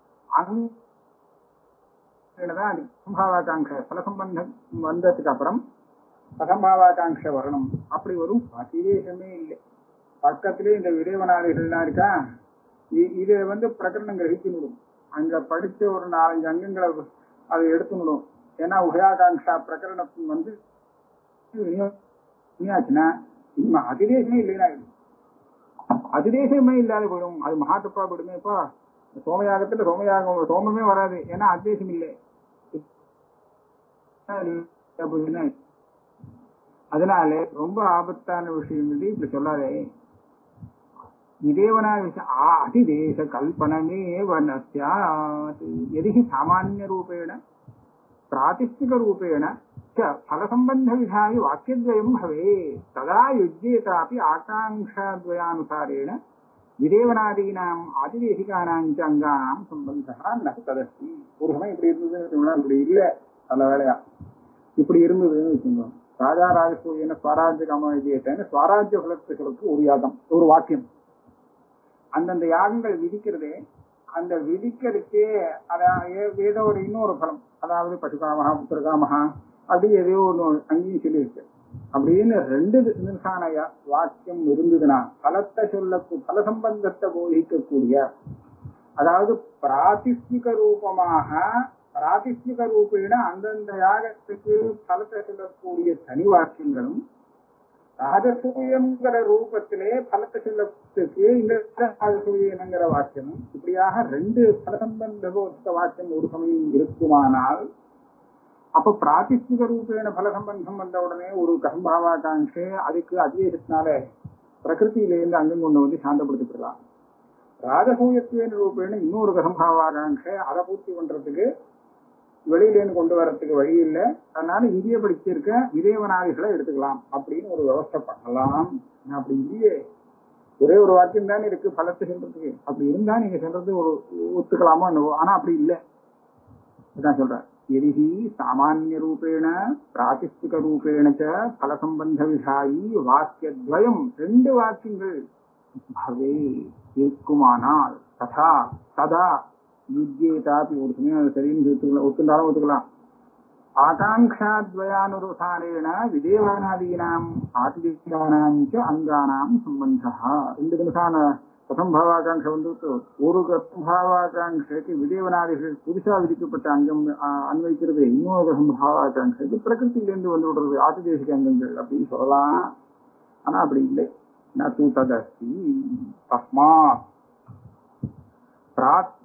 அங்கதான் சம்பாவாகாங்க பல சம்பந்தம் வந்ததுக்கு அப்புறம் பகம்பாவாகாங்க வரணும் அப்படி வரும் அதிவேசமே இல்லை பக்கத்திலே இந்த விடேவனாளிகள்லாம் இருக்கா இ- இதை வந்து பிரகடனம் கிரகிச்சுடும் அங்க படிச்ச ஒரு நாலஞ்சு அங்கங்களை அதை எடுத்துடும் ஏன்னா உபயாகாங்ஷா பிரகரணம் வந்து வினியாச்சுன்னா இனிமே அதிதேசமே இல்லைன்னா அதிதேசமே இல்லாத போயிடும் அது மகாத்தப்பா போயிடுமேப்பா சோமயாகத்துல சோமயாகம் சோமமே வராது ஏன்னா அத்தியேசம் இல்லை அப்படின்னா அதனால ரொம்ப ஆபத்தான விஷயம் இது இப்படி சொல்லாதே இதேவனா அதிதேச கல்பனமே வனஸ்யாத் எதிகி சாமானிய ரூபேண प्रातिष्ठिक रूपेण च फलसम्बन्धविधायि वाक्यद्वयम् भवेत् तदा युज्येतापि आकाङ्क्षाद्वयानुसारेण விதேவனாதீனாம் ஆதிதேசிகானாம் ச அங்கானாம் சம்பந்தா ந ததஸ்தி ஒரு சமயம் இப்படி இருந்ததுன்னு வச்சுக்கோங்களேன், இப்படி இல்ல நல்ல வேலையா இப்படி இருந்ததுன்னு வச்சுக்கோங்க ராஜா ராஜசூரியன ஸ்வராஜ்ய காமவிஜயத்தன்னு ஸ்வராஜ்ய குலத்துகளுக்கு ஒரு யாகம் ஒரு வாக்கியம் அந்தந்த யாகங்கள் விதிக்கிறதே அந்த விதிக்கிறதுக்கே அதான் ஏ- ஏதோ ஒரு இன்னொரு பலம் அதாவது பசுகாமகா புத்திரகாமகா அப்படி ஏதோ ஒன்று அங்கேயும் சொல்லியிருக்கு அப்படின்னு ரெண்டு நிமிஷான யா- வாக்கியம் இருந்ததுன்னா பலத்தை சொல்ல பல சம்பந்தத்தை போதிக்கக்கூடிய அதாவது பிராதிஷ்டிக ரூபமாக பிராதிஷ்டிக ரூபேன அந்தந்த யாகத்துக்கு பலத்தை சொல்லக்கூடிய தனி வாக்கியங்களும் ராஜசூயங்கிற ரூபத்திலே பலத்தை சொல்லத்துக்கு இந்த ராஜசூயங்கிற வாக்கியமும் இப்படியாக ரெண்டு பலசம்பந்த வாக்கியம் ஒரு சமயம் இருக்குமானால் அப்ப பிராதிஷ்டிக ரூபேன பல சம்பந்தம் வந்த உடனே ஒரு கசம்பாவாகாங்ஷே அதுக்கு அதிவேசத்தினால பிரகிருத்தியிலேருந்து அங்கம் கொண்டு வந்து சாந்தப்படுத்திவிடலாம் ராஜசூயத்துவேன ரூபேன இன்னொரு கசம்பாவாகாங்ஷே அதை பூர்த்தி பண்றதுக்கு வெளியிலேருந்து கொண்டு வரதுக்கு வழி இல்லை அதனால இந்திய படிச்சிருக்க விதேவனாதிகளை எடுத்துக்கலாம் அப்படின்னு ஒரு விவஸ்தை பண்ணலாம் நான் அப்படி இல்லையே ஒரே ஒரு வாக்கியம் தானே இருக்கு பலத்தை சொல்றதுக்கு அப்படி இருந்தா நீங்க சொல்றது ஒரு ஒத்துக்கலாமோ என்னவோ ஆனா அப்படி இல்லை இதான் சொல்றேன் எரிஹி சாமானிய ரூபேண பிராதிஷ்டிக ரூபேண ச பல சம்பந்த விஷாயி வாக்கியத்வயம் ரெண்டு வாக்கியங்கள் பவே இருக்குமானால் ததா ததா யுஜ்யேதாபி ஒரு சமயம் அது சரின்னு ஒத்துக்கலாம் ஒத்துண்டாலும் ஒத்துக்கலாம் ஆகாங்காத்வயானுசாரேண விதேவானாதீனாம் ஆதிதேவானாம் ச அங்கானாம் சம்பந்தா ரெண்டு நிமிஷான பிரசம்பாவாகாங்க வந்துட்டு ஒரு கர்ப்பபாவாகாங்கைக்கு விதேவனாதிகள் புதுசா விதிக்கப்பட்ட அங்கம் ஆ, அன்வைக்கிறது இன்னொரு கர்ப்பபாவாகாங்கைக்கு பிரகிருத்திலிருந்து வந்து விடுறது ஆதிதேசிக அங்கங்கள் அப்படின்னு சொல்லலாம் ஆனா அப்படி இல்லை ந தூ ததஸ்தி தஸ்மாத் प्राक्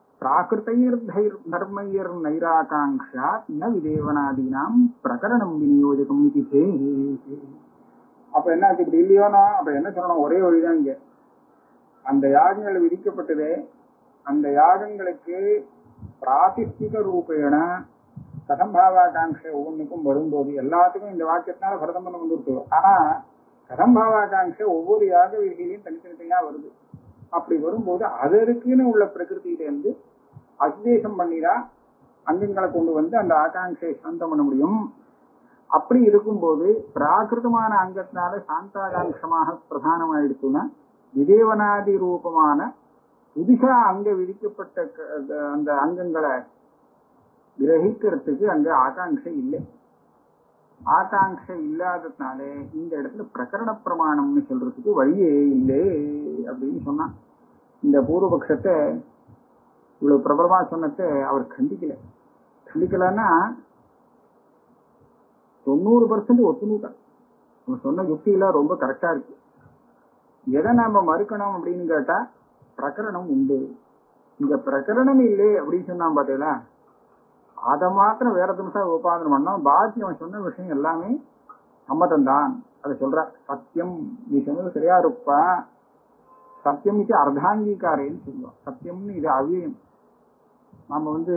प्राकृतैर्धैर्धर्मैर्नैराकाङ्क्षात् न विदेवनादीनां பிரகரணம் விநியோஜகம் இது அப்ப என்ன ஆச்சு இப்படி இல்லையோனா அப்ப என்ன சொல்லணும் ஒரே வழிதான் இங்க அந்த யாகங்கள் விதிக்கப்பட்டதே அந்த யாகங்களுக்கு பிராதிஷ்டிக ரூபேண கதம்பாவாகாங்க ஒவ்வொன்றுக்கும் வரும்போது எல்லாத்துக்கும் இந்த வாக்கியத்தினால பரதம்பரம் வந்துருக்கு ஆனா கதம்பாவாகாங்க ஒவ்வொரு யாக விதியிலையும் தனித்தனித்தனியா வருது அப்படி வரும்போது அதற்குன்னு உள்ள பிரகிருதியிலேருந்து அத்வேஷம் பண்ணிதான் அங்கங்களை கொண்டு வந்து அந்த ஆகாங்கையை சாந்தம் பண்ண முடியும் அப்படி இருக்கும்போது பிராகிருதமான அங்கத்தினால சாந்தாகாங்ஷமாக பிரதானமாயிடுச்சுன்னா விதேவனாதி ரூபமான புதுசா அங்க விதிக்கப்பட்ட க- அந்த- அந்த அங்கங்களை கிரகிக்கிறதுக்கு அங்க ஆகாங்ஷை இல்லை ஆகாங்ஷை இல்லாததுனாலே இந்த இடத்துல பிரகரண பிரமாணம்னு சொல்றதுக்கு வழியே இல்லை அப்படின்னு சொன்னான் இந்த பூர்வபக்ஷத்தை இவ்வளவு பிரபலமா சொன்னதை அவர் கண்டிக்கல கண்டிக்கலன்னா தொண்ணூறு பர்சன்ட் ஒத்துணுட்டார் இவன் சொன்ன யுக்தியெல்லாம் ரொம்ப கரெக்டா இருக்கு எதை நாம மறுக்கணும் அப்படின்னு கேட்டா பிரகரணம் உண்டு இங்க பிரகரணம் இல்லை அப்படின்னு சொன்னான் பாத்தீங்களா அதை மாத்திரம் வேற நிமிஷம் உபாதனம் பண்ணோம் பாக்கி அவன் சொன்ன விஷயம் எல்லாமே சம்மதம் தான் அதை சொல்ற சத்தியம் நீ சொன்னது சரியா இருப்பா சத்தியம் இது அர்த்தாங்கீகாரேன்னு சொல்லுவோம் சத்தியம்னு இது அவ்வியம் நாம வந்து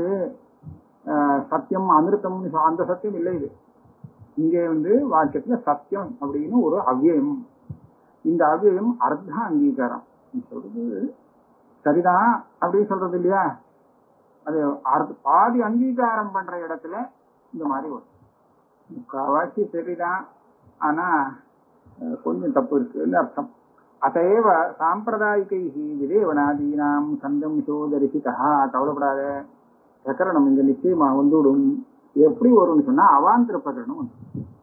அஹ், சத்தியம் அமிர்தம்னு சொ- அந்த சத்தியம் இல்லை இது இங்கே வந்து வாக்கியத்துல சத்தியம் அப்படின்னு ஒரு அவ்வியம் இந்த அவ்வியம் அர்த்த அங்கீகாரம் நீ சொல்றது சரிதான் அப்படின்னு சொல்றது இல்லையா அது அர்த்த பாதி அங்கீகாரம் பண்ற இடத்துல இந்த மாதிரி வரும் முக்காவாசி சரிதான் ஆனா அஹ், கொஞ்சம் தப்பு இருக்குன்னு அர்த்தம் அதையவ சாம்பிரதாயிகை விதேவனாதீனாம் சங்கம் சோதரிசிதா கவலைப்படாத பிரகரணம் இங்க நிச்சயமா வந்துவிடும் எப்படி வரும்னு சொன்னா அவாந்திர பிரகரணம் வந்து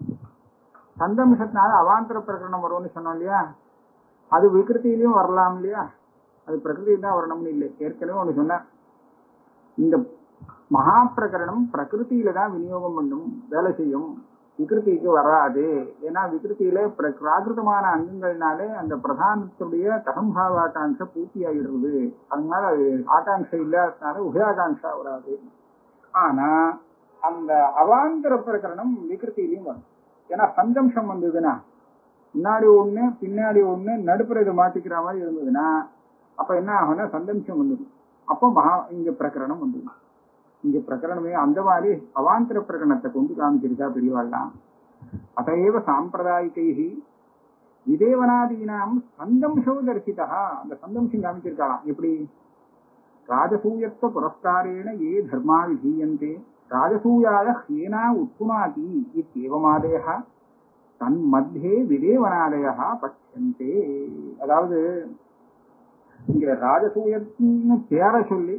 சந்தமிஷத்தினால அவாந்திர பிரகரணம் வரும்னு சொன்னோம் இல்லையா அது விகிருத்திலையும் வரலாம் இல்லையா அது பிரகிருதியில் தான் வரணும்னு இல்லை ஏற்கனவே ஒண்ணு சொன்னேன் இந்த மகா பிரகரணம் பிரகிருதியில தான் விநியோகம் பண்ணும் வேலை செய்யும் விகிருதிக்கு வராது ஏன்னா விகிருதியில பிர- பிராகிருதமான அங்கங்கள்னாலே அந்த பிரதானத்துடைய தகம்பாவாகாங்க பூர்த்தி ஆகிடுறது அதனால அது ஆகாங்ஷை இல்லாததுனால உபயாகாங்ஷா வராது ஆனா அந்த அவாந்தர பிரகரணம் விகிருத்திலையும் வரும் ஏன்னா சந்தம்சம் வந்ததுன்னா முன்னாடி ஒண்ணு பின்னாடி ஒண்ணு நடுப்புற இதை மாத்திக்கிற மாதிரி இருந்ததுன்னா அப்ப என்ன ஆகும்னா சந்தம்சம் வந்தது அப்போ மகா இங்க பிரகரணம் வந்தது இங்க பிரகரணமே அந்த மாதிரி அவாந்தர பிரகரணத்தை கொண்டு காமிச்சிருக்கா பெரியவாள்லாம் அதையவ சாம்பிரதாயிகைஹி விதேவனாதீனாம் சந்தம்சோ தரிசிதா அந்த சந்தம்சம் காமிச்சிருக்கலாம் எப்படி ராஜசூயத்துவ புரஸ்காரேண ஏ தர்மா விதீயந்தே ராஜசூயாய ஹேனா உத்புனாதி இत्येवमादयः தன்மத்தியே விதேவனாதய பட்சந்தே அதாவது இங்க ராஜசூயன்னு பேரை சொல்லி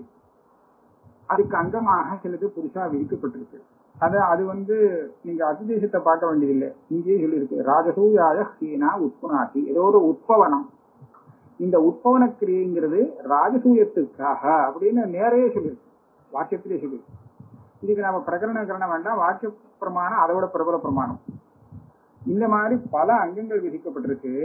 அதுக்கு அங்கமாக சிலது புதுசா விதிக்கப்பட்டிருக்கு அது அது வந்து நீங்க அதிதேசத்தை பார்க்க வேண்டியதில்லை இங்கேயே சொல்லியிருக்கு ராஜசூயாய ஹீனா உட்புனாதி ஏதோ ஒரு உட்பவனம் இந்த உட்பவன கிரியைங்கிறது ராஜசூயத்துக்காக அப்படின்னு நேரையே சொல்லியிருக்கு வாக்கியத்திலே சொல்லியிருக்கு இதுக்கு நாம பிரகரண கரணம் வேண்டாம் வாக்கிய பிரமாணம் அதை விட பிரபல பிரமாணம் இந்த மாதிரி பல அங்கங்கள் விதிக்கப்பட்டிருக்கு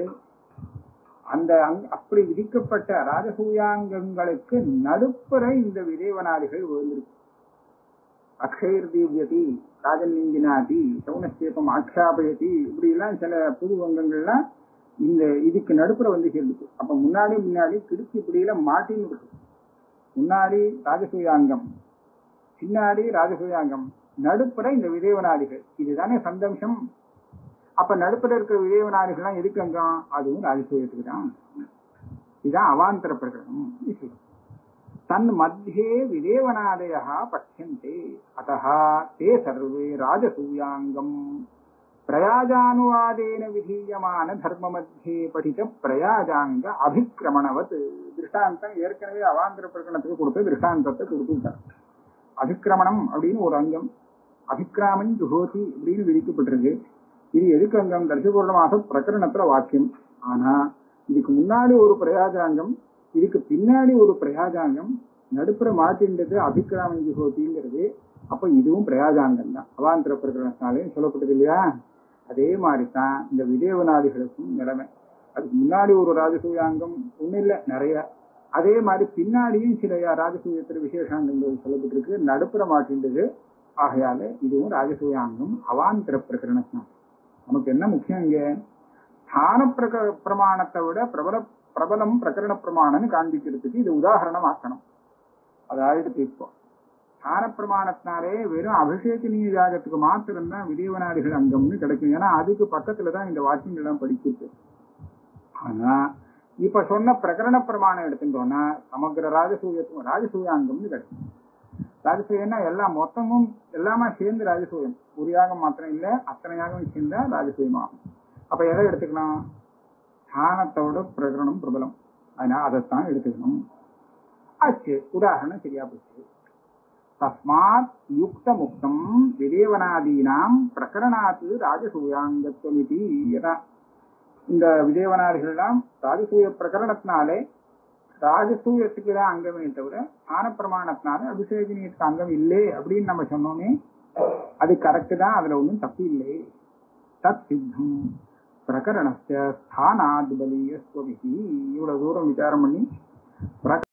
அந்த அங்க- அப்படி விதிக்கப்பட்ட ராஜசூயாங்கங்களுக்கு நடுப்புற இந்த விதேவனாதிகள் விழுந்திருக்கு அக்ஷயர் தீவியதி ராஜன்லிங்கினாதி சௌனஸ்தேபம் ஆக்ஷாபயதி இப்படி எல்லாம் சில புது அங்கங்கள்லாம் இந்த இதுக்கு நடுப்புற வந்து சேர்ந்துச்சு அப்ப முன்னாடி முன்னாடி கிடுக்கி இப்படி எல்லாம் மாட்டின்னு இருக்கு முன்னாடி ராஜசூயாங்கம் பின்னாடி ராஜசூயாங்கம் நடுப்புற இந்த விதேவனாதிகள் இதுதானே சந்தம்சம் அப்ப நடுப்புற இருக்கிற விதேவனாதிகள்லாம் எதுக்கு அங்கம் அதுவும் ராஜசூயத்துக்கு தான் இதுதான் அவாந்தர பிரகடனம் இது. தன் மத்தியே விதேவனாதய பட்சந்தே அத்த தே சர்வே ராஜசூயாங்கம் பிரயாஜானுவாதேன விதீயமான தர்ம மத்தியே படித்த பிரயாஜாங்க அபிக்கிரமணவத் திருஷ்டாந்தம் ஏற்கனவே அவாந்தர பிரகடனத்துக்கு கொடுத்த திருஷ்டாந்தத்தை கொடுத்துட்டார் அபிக்கிரமணம் அப்படின்னு ஒரு அங்கம் அபிக்கிராமன் ஜுகோதி அப்படின்னு விதிக்கப்பட்டிருக்கு இது எதுக்கு அங்கம் தரிசபூர்ணமாக பிரகரணத்துல வாக்கியம் ஆனா இதுக்கு முன்னாடி ஒரு பிரயாஜாங்கம் இதுக்கு பின்னாடி ஒரு பிரயாஜாங்கம் நடுப்புற மாற்றின்றது அபிக்கிராமன் ஜுகோதிங்கிறது அப்ப இதுவும் பிரயாஜாங்கம் தான் அவாந்தர பிரகரணத்தினாலே சொல்லப்பட்டது இல்லையா அதே மாதிரி தான் இந்த விதேவனாதிகளுக்கும் நிலைமை அதுக்கு முன்னாடி ஒரு ராஜசூயாங்கம் ஒண்ணு இல்ல நிறைய அதே மாதிரி பின்னாடியும் சில ராஜசூயத்துல விசேஷாங்கங்கள் சொல்லப்பட்டிருக்கு நடுப்புற மாற்றின்றது ஆகையால இதுவும் ராஜசூயாங்கம் அவாந்தர பிரகரணம் நமக்கு என்ன முக்கியம் இங்க ஸ்தான பிரக பிரமாணத்தை விட பிரபல பிரபலம் பிரகரண பிரமாணம்னு காண்பிக்கிறதுக்கு இது உதாரணம் ஆக்கணும் அதாவது இப்போ ஸ்தான பிரமாணத்தினாலே வெறும் அபிஷேகனீய யாகத்துக்கு மாத்திரம்தான் விதேவனாதிகள் அங்கம்னு கிடைக்கும் ஏன்னா அதுக்கு பக்கத்துல தான் இந்த வாக்கியங்கள் எல்லாம் படிச்சிருக்கு ஆனா இப்ப சொன்ன பிரகரண பிரமாணம் எடுத்துட்டோம்னா சமக்கிர ராஜசூயத்துவம் ராஜசூயாங்கம்னு கிடைக்கும் ராஜசூயம்னா எல்லாம் மொத்தமும் எல்லாமே சேர்ந்து ராஜசூயம் ஒரு யாகம் மாத்திரம் இல்ல அத்தனை யாகம் சேர்ந்தா ராஜசூயம் ஆகும் அப்ப எதை எடுத்துக்கணும் ஸ்தானத்தோட பிரகரணம் பிரபலம் அதனால அதைத்தான் எடுத்துக்கணும் ஆச்சு உதாரணம் சரியா போச்சு தஸ்மாத் யுக்த முக்தம் விதேவனாதீனாம் பிரகரணாத்து ராஜசூயாங்கத்துவமிதி என இந்த விதேவனாதிகள்லாம் ராஜசூய பிரகரணத்தினாலே ராஜசூயத்துக்கு தான் அங்கமே தவிர ஆன பிரமாணத்தினால அபிஷேகினியத்துக்கு அங்கம் இல்லை அப்படின்னு நம்ம சொன்னோமே அது கரெக்ட் தான் அதுல ஒன்றும் தப்பு இல்லை தத் சித்தம் பிரகரணஸ்ய ஸ்தானாத் பலீயஸ்வபிஹி இவ்வளவு தூரம் விசாரம் பண்ணி